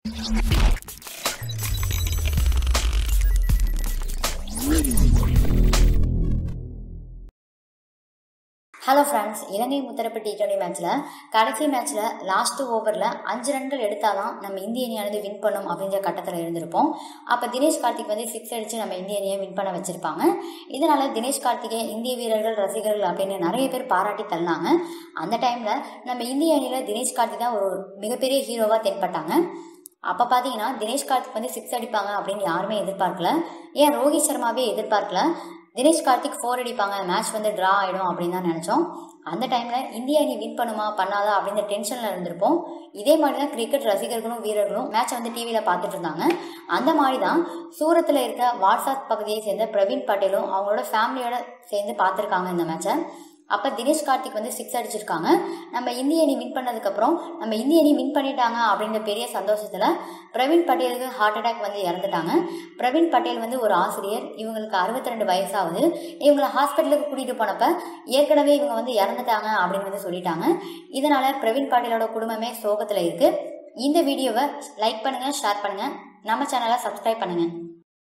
hello friends இலங்கை முத்தரப்பு T twenty மேட்ச்சில் கடைசி மேட்ச்சில் லாஸ்ட் ஓவரில் அஞ்சு ரன்கள் எடுத்தால் தான் நம்ம இந்திய அணியானது வின் பண்ணும் அப்படின்ற கட்டத்தில் இருந்திருப்போம் அப்போ தினேஷ் கார்த்திக் வந்து சிக்ஸ் அடித்து நம்ம இந்திய அணியை வின் பண்ண வச்சுருப்பாங்க இதனால் தினேஷ் கார்த்திகை இந்திய வீரர்கள் ரசிகர்கள் அப்படின்னு நிறைய பேர் பாராட்டி தள்ளாங்க அந்த டைமில் நம்ம இந்திய அணியில் தினேஷ் கார்த்திக் தான் ஒரு மிகப்பெரிய ஹீரோவாக தென்பட்டாங்க அப்போ பார்த்தீங்கன்னா தினேஷ் கார்த்திக் வந்து சிக்ஸ் அடிப்பாங்க அப்படின்னு யாருமே எதிர்பார்க்கல ஏன் ரோஹித் சர்மாவே எதிர்பார்க்கல தினேஷ் கார்த்திக் ஃபோர் அடிப்பாங்க மேட்ச் வந்து ட்ரா ஆகிடும் அப்படின்னு தான் நினச்சோம் அந்த டைமில் இந்திய அணி வின் பண்ணுமா பண்ணாதா அப்படின்ற டென்ஷனில் இருந்திருப்போம் இதே மாதிரி தான் கிரிக்கெட் ரசிகர்களும் வீரர்களும் மேட்சை வந்து டிவியில் பார்த்துட்டு இருந்தாங்க அந்த மாதிரி தான் சூரத்தில் இருக்க வாட்ஸ்அப் பகுதியை சேர்ந்த பிரவீன் பட்டேலும் அவங்களோட ஃபேமிலியோட சேர்ந்து பார்த்துருக்காங்க இந்த மேட்சை அப்போ தினேஷ் கார்த்திக் வந்து சிக்ஸ் அடிச்சிருக்காங்க நம்ம இந்திய அணி வின் பண்ணதுக்கப்புறம் நம்ம இந்திய அணி வின் பண்ணிட்டாங்க அப்படின்ற பெரிய சந்தோஷத்தில் பிரவீன் பட்டேலுக்கு ஹார்ட் அட்டாக் வந்து இறந்துட்டாங்க பிரவீன் பட்டேல் வந்து ஒரு ஆசிரியர் இவங்களுக்கு அறுபத்தி ரெண்டு வயசாகுது இவங்களை ஹாஸ்பிட்டலுக்கு கூட்டிகிட்டு போனப்ப ஏற்கனவே இவங்க வந்து இறந்துட்டாங்க அப்படின்னு வந்து சொல்லிட்டாங்க இதனால பிரவீன் பட்டேலோட குடும்பமே சோகத்தில் இருக்குது இந்த வீடியோவை லைக் பண்ணுங்கள் ஷேர் பண்ணுங்கள் நம்ம சேனலை சப்ஸ்கிரைப் பண்ணுங்கள்